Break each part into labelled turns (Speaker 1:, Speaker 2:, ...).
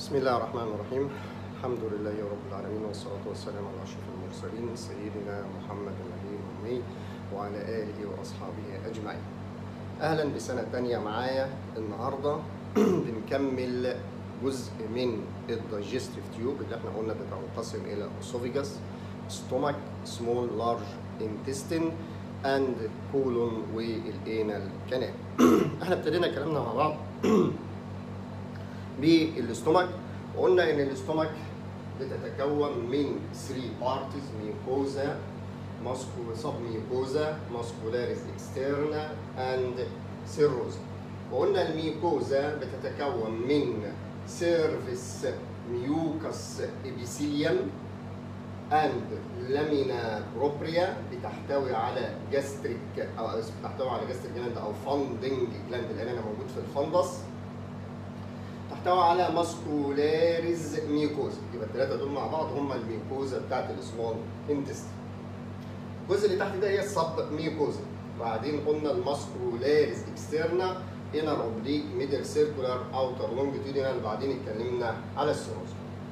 Speaker 1: بسم الله الرحمن الرحيم الحمد لله رب العالمين والصلاة والسلام على أشرف المرسلين سيدنا محمد النبي الأمي وعلى آله وأصحابه أجمعين أهلا بسنة تانية معايا النهاردة بنكمل جزء من الدايجستيف تيوب اللي احنا قلنا بتنقسم إلى اسوفيجاس ستومك سمول لارج intestine and colon والانال كانال احنا ابتدينا كلامنا مع بعض بالاستومك وقلنا ان الاستومك بتتكون من 3 بارتس ميوكوزا ماسكو سب ميوكوزا ماسكولاريس اكسترنا اند سيروزا وقلنا الميوكوزا بتتكون من سيرفيس ميوكس ابيثيليوم اند لامينا بروبريا بتحتوي على جاستريك او بتحتوي على جاستريك جلاند او فاندنج جلاند لان انا موجود في الفندس تحتوي على ماسكولاريز ميوكوزا يبقى الثلاثه دول مع بعض هم الميوكوزا بتاعت السمول انتست الجزء اللي تحت ده هي السب ميوكوزا بعدين قلنا الماسكولاريز اكسترنا انر اوبليك ميدل سيركولار اوتر لونجيتودينال بعدين اتكلمنا على السيروز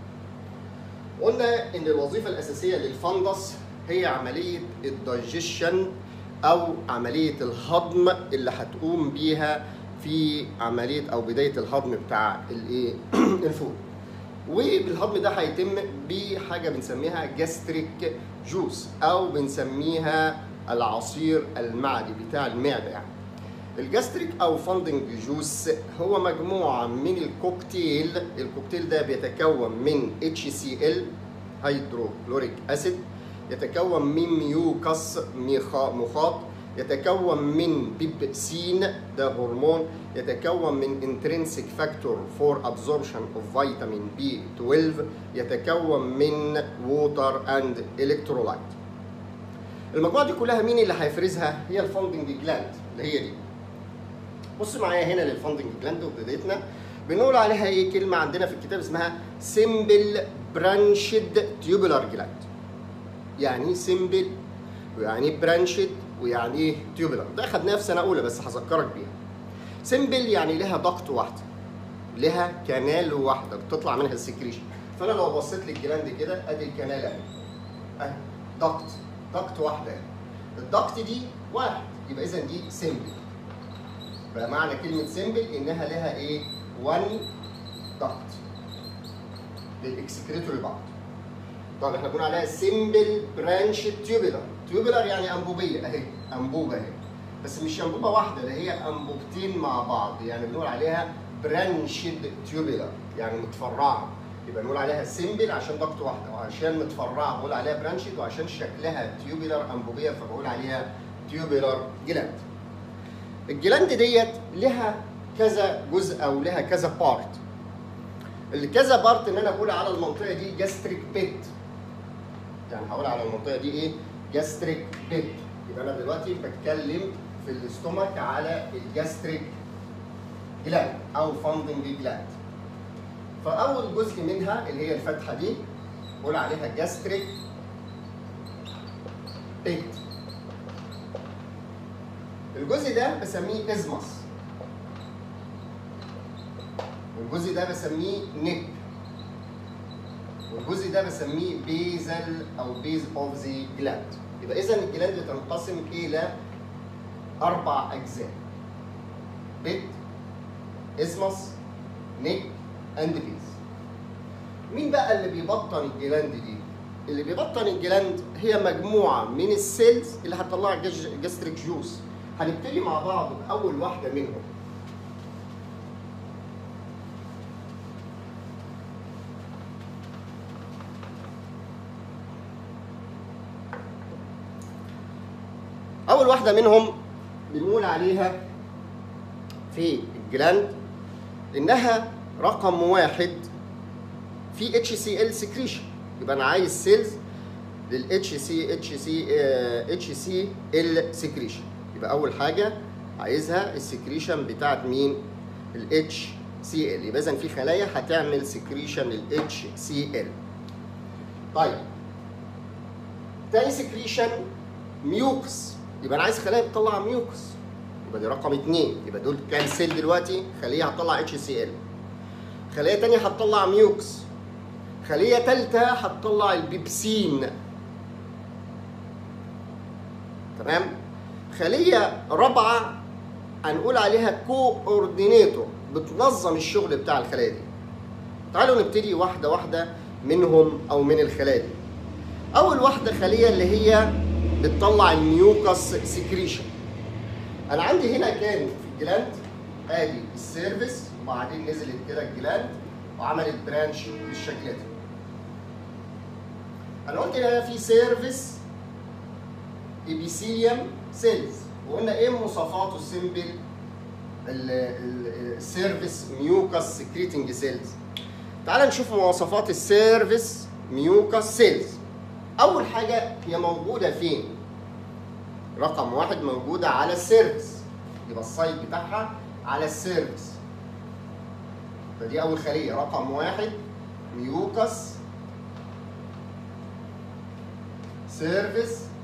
Speaker 1: قلنا ان الوظيفه الاساسيه للفندس هي عمليه الدايجيشن او عمليه الهضم اللي هتقوم بيها في عمليه او بدايه الهضم بتاع الايه الفول وبالهضم ده هيتم بحاجه بنسميها جاستريك جوس او بنسميها العصير المعدي بتاع المعده يعني الجاستريك او فاندنج جوس هو مجموعه من الكوكتيل الكوكتيل ده بيتكون من HCl هيدروكلوريك اسيد يتكون من ميوكس مخاط يتكون من بيبسين ده هرمون يتكون من انترنسيك فاكتور فور ابزوربشن اوف فيتامين بي 12 يتكون من ووتر اند الكترولايت المجموعه دي كلها مين اللي هيفرزها هي الفاندنج جلاند اللي هي دي بص معايا هنا للفاندنج جلاند وبدايتنا بنقول عليها ايه كلمه عندنا في الكتاب اسمها سيمبل برانشد تيوبولار جلاند يعني سيمبل ويعني برانشد ويعني ايه تيوبولار ده خدناه في سنه اولى بس هذكرك بيها سيمبل يعني لها ضغط واحده لها كانال واحده بتطلع منها السكريشن فانا لو بصيت للجلاند كده ادي الكانال اهي اهي ضغط ضغط واحده الضغط دي واحد يبقى اذا دي سيمبل بقى معنى كلمه سيمبل انها لها ايه 1 ضغط للاكسكريتوري بعض طب احنا بنقول عليها سيمبل برانش تيوبولار تيوبولار يعني انبوبيه اهي انبوبه اهي بس مش انبوبه واحده ده هي انبوبتين مع بعض يعني بنقول عليها برانشد تيوبولار يعني متفرعه يبقى نقول عليها سيمبل عشان ضغط واحده وعشان متفرعه بقول عليها برانشد وعشان شكلها تيوبولار انبوبيه فبقول عليها تيوبولار جلاند الجلاند ديت لها كذا جزء او لها كذا بارت اللي كذا بارت ان انا بقول على المنطقه دي جاستريك بيت يعني هقول على المنطقه دي ايه جاستريك بيت يبقى انا دلوقتي بتكلم في الاستومك على الجاستريك جلاند او فاندنج جلاند فاول جزء منها اللي هي الفتحه دي بقول عليها جاستريك بيت الجزء ده بسميه ازمس والجزء ده بسميه نيك والجزء ده بسميه بيزل او بيز اوف ذا جلاند يبقى اذا الجلاند بتنقسم الى اربع اجزاء بيت اسمس نيك اند بيز مين بقى اللي بيبطن الجلاند دي اللي بيبطن الجلاند هي مجموعه من السيلز اللي هتطلع جاستريك جوس هنبتدي مع بعض باول واحده منهم اول واحده منهم بنقول عليها في الجلاند انها رقم واحد في اتش سي ال سكريشن يبقى انا عايز سيلز للاتش سي اتش سي اتش سي ال سكريشن يبقى اول حاجه عايزها السكريشن بتاعت مين الاتش سي ال يبقى اذا في خلايا هتعمل سكريشن للاتش سي ال طيب تاني سكريشن ميوكس يبقى انا عايز خلايا بتطلع ميوكس يبقى دي رقم اثنين يبقى دول كام سيل دلوقتي خليه هتطلع اتش سي ال خليه تانية هتطلع ميوكس خليه تالتة هتطلع البيبسين تمام خليه رابعه هنقول عليها كوردينيتور بتنظم الشغل بتاع الخلايا دي تعالوا نبتدي واحده واحده منهم او من الخلايا دي اول واحده خليه اللي هي بتطلع الميوكس سكريشن انا عندي هنا كان في الجلاند ادي السيرفس وبعدين نزلت كده الجلاند وعملت برانش بالشكل ده انا قلت هنا في سيرفس ايبيثيليوم سيلز وقلنا ايه مواصفاته السيمبل السيرفس ميوكس سكريتنج سيلز تعال نشوف مواصفات السيرفس ميوكس سيلز اول حاجه هي موجوده فين رقم واحد موجوده على السيرفس يبقى السايت بتاعها على السيرفس فدي اول خليه رقم واحد ميوكس سيرفس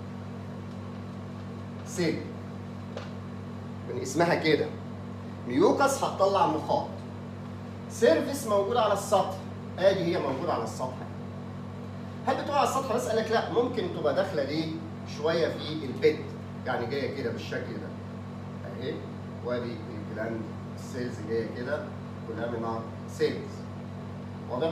Speaker 1: سيل من اسمها كده ميوكس هتطلع مخاط سيرفس موجود على السطح ادي هي موجوده على السطح هل بتبقى على السطح بس قال لك لا ممكن تبقى داخله ليه شويه في البيت يعني جايه كده بالشكل ده اهي وادي الجلاند السيلز جايه كده كولامينار سيلز واضح؟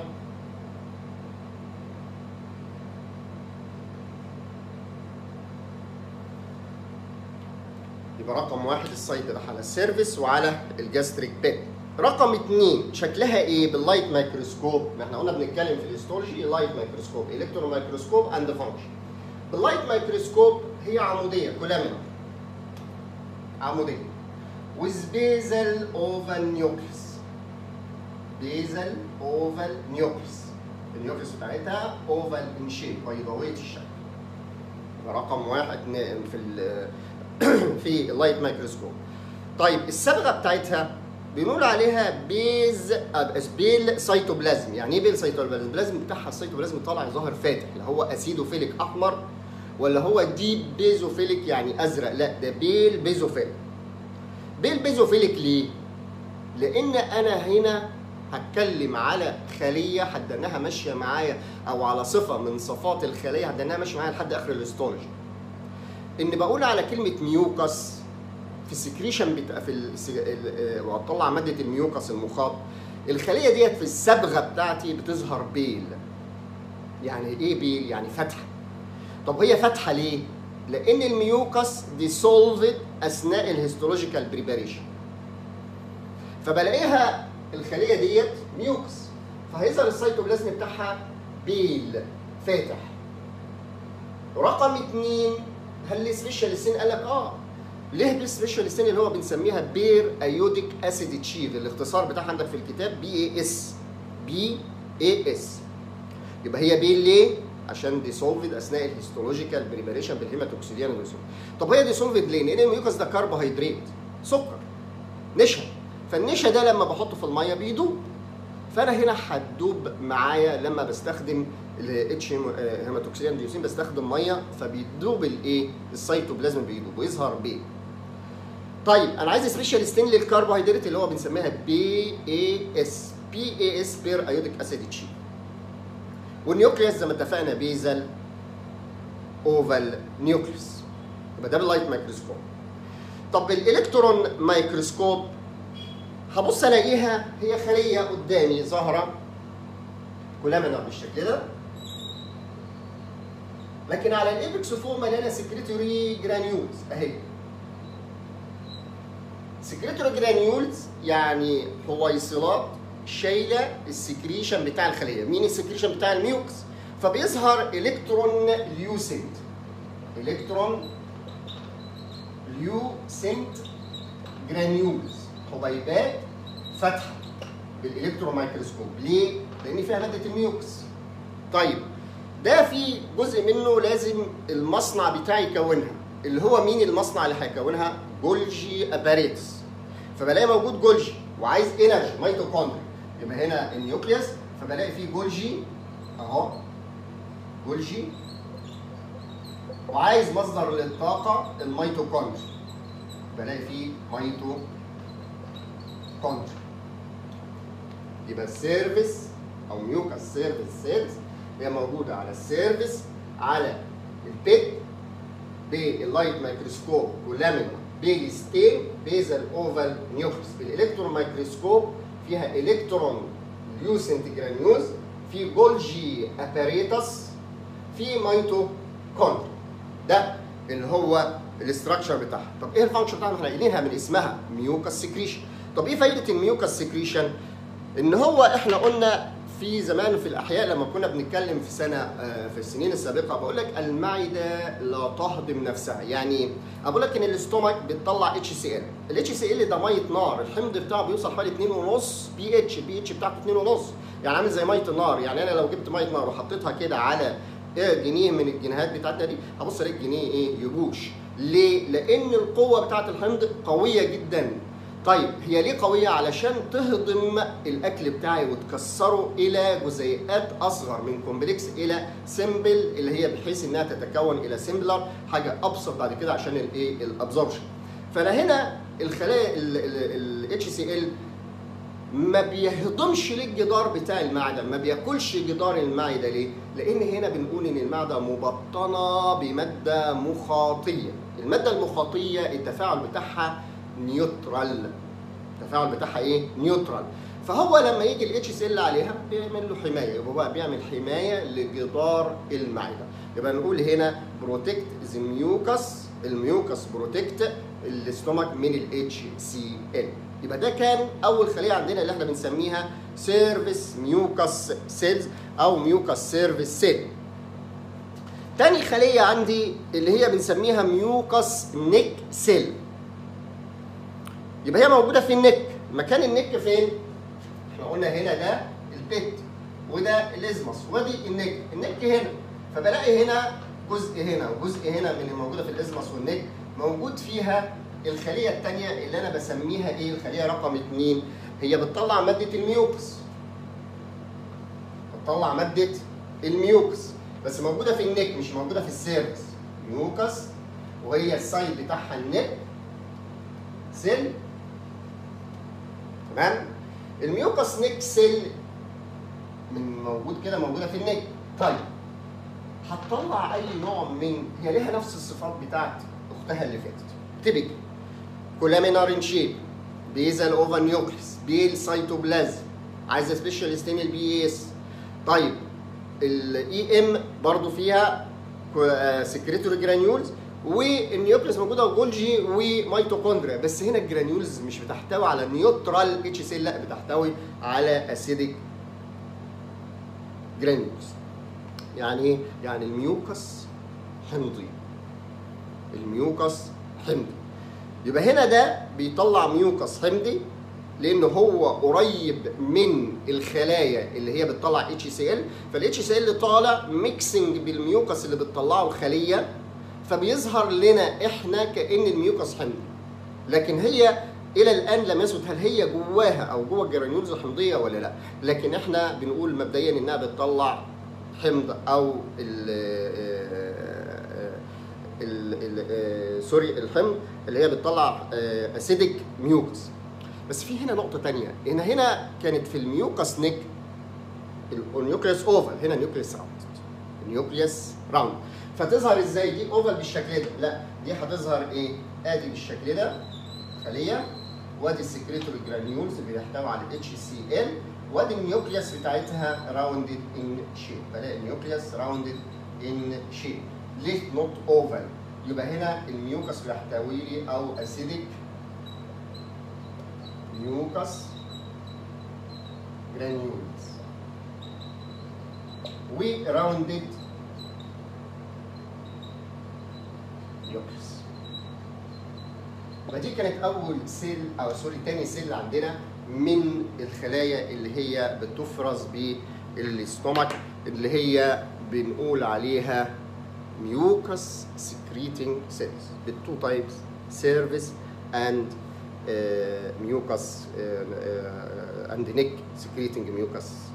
Speaker 1: يبقى رقم واحد السايت ده على السيرفس وعلى الجاستريك بيت رقم اثنين شكلها ايه باللايت مايكروسكوب ما احنا قلنا بنتكلم في الاستولوجي لايت مايكروسكوب الكترون مايكروسكوب اند فانكشن باللايت مايكروسكوب هي عموديه كولامينر عموديه with basal oval nucleus basal oval nucleus النيوكليس بتاعتها اوفال ان شيب بيضاويه الشكل رقم واحد في ال في اللايت مايكروسكوب طيب الصبغه بتاعتها بنقول عليها بيز بيل سيتوبلازم يعني ايه بيل سيتوبلازم البلازم بتاعها السيتوبلازم طالع ظاهر فاتح لا هو اسيدوفيليك احمر ولا هو ديب بيزوفيليك يعني ازرق لا ده بيل بيزوفيليك بيل بيزوفيليك ليه لان انا هنا هتكلم على خليه حدناها ماشيه معايا او على صفه من صفات الخليه حدناها ماشيه معايا لحد اخر الاستولوجي ان بقول على كلمه ميوكس في السكريشن بتاع في وهتطلع ماده الميوكس المخاط الخليه ديت في الصبغه بتاعتي بتظهر بيل يعني ايه بيل يعني فتحه طب هي فتحه ليه لان الميوكس ديسولفد اثناء الهيستولوجيكال بريباريشن فبلاقيها الخليه ديت ميوكس فهيظهر السيتوبلازم بتاعها بيل فاتح رقم اثنين هل السبيشالستين قال لك اه ليه السبيشالستين اللي هو بنسميها بير ايوديك اسيد تشيف الاختصار بتاعها عندك في الكتاب بي اي اس بي اي اس يبقى هي بيل ليه؟ عشان ديسولفد اثناء الهيستولوجيكال بريباريشن بالهيماتوكسيديان والسول طب هي ديسولفد ليه؟ لان الميوكس ده كربوهيدرات سكر نشا فالنشا ده لما بحطه في الميه بيدوب فانا هنا هتدوب معايا لما بستخدم الاتش هيماتوكسيديان ديوسين بستخدم ميه فبيدوب الايه؟ السيتوبلازم بيدوب ويظهر بيه. طيب انا عايز سبيشال ستين للكربوهيدرات اللي هو بنسميها بي اي اس بي اي اس بير ايوديك اسيد تشين. والنيوكليوس زي ما اتفقنا بيزل اوفال نيوكليوس يبقى ده باللايت مايكروسكوب. طب الالكترون مايكروسكوب هبص الاقيها هي خليه قدامي ظاهره كولامينر بالشكل ده لكن على الابكس فوق مليانه سكريتوري جرانيولز اهي سكريتوري جرانيولز يعني حويصلات شايله السكريشن بتاع الخليه مين السكريشن بتاع الميوكس فبيظهر الكترون ليوسنت الكترون ليوسنت جرانيولز حبيبات فاتحه بالالكترون مايكروسكوب ليه لان فيها ماده الميوكس طيب ده في جزء منه لازم المصنع بتاعي يكونها اللي هو مين المصنع اللي هيكونها جولجي اباريتس فبلاقي موجود جولجي وعايز انرجي ميتوكوندري يبقى هنا النيوكليوس فبلاقي فيه جولجي اهو جولجي وعايز مصدر للطاقه الميتوكوندري بلاقي فيه ميتوكوندري يبقى السيرفيس او ميوكس سيرفيس سيلز هي موجوده على السيرفيس على البيت باللايت مايكروسكوب ولامينا بيجي ستين بيزل اوفال نيوكليس بالالكترون مايكروسكوب فيها الكترون ليوسنت جرانيوز في جولجي اباريتس في ميتوكوندريا ده اللي هو الاستراكشر بتاعها طب ايه الفانكشن بتاعها احنا قايلينها من اسمها ميوكس سكريشن طب ايه فايده الميوكس سكريشن ان هو احنا قلنا في زمان في الاحياء لما كنا بنتكلم في سنه آه، في السنين السابقه بقول لك المعده لا تهضم نفسها يعني بقول لك ان الاستومك بتطلع اتش سي ال الاتش سي ال ده ميه نار الحمض بتاعه بيوصل حوالي 2.5 بي اتش البي اتش بتاعته 2.5 يعني عامل زي ميه النار يعني انا لو جبت ميه نار وحطيتها كده على إيه جنيه من الجنيهات بتاعتنا دي هبص الاقي الجنيه ايه يبوش ليه؟ لان القوه بتاعت الحمض قويه جدا طيب هي ليه قوية؟ علشان تهضم الأكل بتاعي وتكسره إلى جزيئات أصغر من كومبلكس إلى سيمبل اللي هي بحيث إنها تتكون إلى سيمبلر حاجة أبسط بعد كده عشان الإيه؟ الأبزوربشن. فأنا هنا الخلايا ال HCl ما بيهضمش للجدار بتاع المعدة ما بياكلش جدار المعدة ليه؟ لأن هنا بنقول إن المعدة مبطنة بمادة مخاطية المادة المخاطية التفاعل بتاعها نيوترال التفاعل بتاعها ايه؟ نيوترال فهو لما يجي الاتش سي ال عليها بيعمل له حمايه يبقى بقى بيعمل حمايه لجدار المعده يبقى نقول هنا بروتكت ذا ميوكس الميوكس بروتكت الاستومك من الاتش سي ال يبقى ده كان اول خليه عندنا اللي احنا بنسميها سيرفيس ميوكس سيلز او ميوكس سيرفيس سيل تاني خليه عندي اللي هي بنسميها ميوكس نيك سيل يبقى هي موجوده في النك مكان النك فين احنا قلنا هنا ده البيت وده الازمس وادي النك النك هنا فبلاقي هنا جزء هنا وجزء هنا من الموجوده في الازمس والنك موجود فيها الخليه الثانيه اللي انا بسميها ايه الخليه رقم اثنين هي بتطلع ماده الميوكس بتطلع ماده الميوكس بس موجوده في النك مش موجوده في السيرفس ميوكس وهي السايد بتاعها النك سيل تمام الميوكس نيك سيل من موجود كده موجوده في النك طيب هتطلع اي نوع من هي ليها نفس الصفات بتاعت اختها اللي فاتت تيبيكال كولامينار ان شيب بيزال اوفر نيوكليس بيل سيتوبلازم عايزه سبيشال ستين البي اس طيب الاي ام برضو فيها سكريتوري جرانيولز والنيوكليس موجوده جولجي وميتوكوندريا بس هنا الجرانيولز مش بتحتوي على نيوترال اتش سي لا بتحتوي على اسيديك جرانيولز يعني ايه؟ يعني الميوكس حمضي الميوكس حمضي يبقى هنا ده بيطلع ميوكس حمضي لان هو قريب من الخلايا اللي هي بتطلع اتش سي ال فالاتش سي ال طالع ميكسنج بالميوكس اللي بتطلعه الخليه فبيظهر لنا احنا كان الميوكس حمضي لكن هي الى الان لم يثبت هل هي جواها او جوه الجرانيولز الحمضيه ولا لا لكن احنا بنقول مبدئيا انها بتطلع حمض او ال ال ال سوري الحمض اللي هي بتطلع اسيدك ميوكس بس في هنا نقطة تانية هنا هنا كانت في الميوكس نيك النيوكليس اوفال هنا نيوكليس راوند النيوكليس راوند فتظهر ازاي دي اوفال بالشكل ده لا دي هتظهر ايه ادي بالشكل ده خليه وادي السكريتوري جرانيولز اللي بيحتوي على اتش سي ال وادي النيوكليس بتاعتها راوندد ان شيب بلاقي النيوكليس راوندد ان شيب ليه نوت اوفال يبقى هنا الميوكس بيحتوي لي او اسيدك ميوكس جرانيولز وراوندد نيوكليس فدي كانت اول سيل او سوري تاني سيل عندنا من الخلايا اللي هي بتفرز بالاستومك اللي هي بنقول عليها ميوكس سكريتنج سيلز بالتو تايبس سيرفيس اند ميوكس اند نيك سكريتنج ميوكس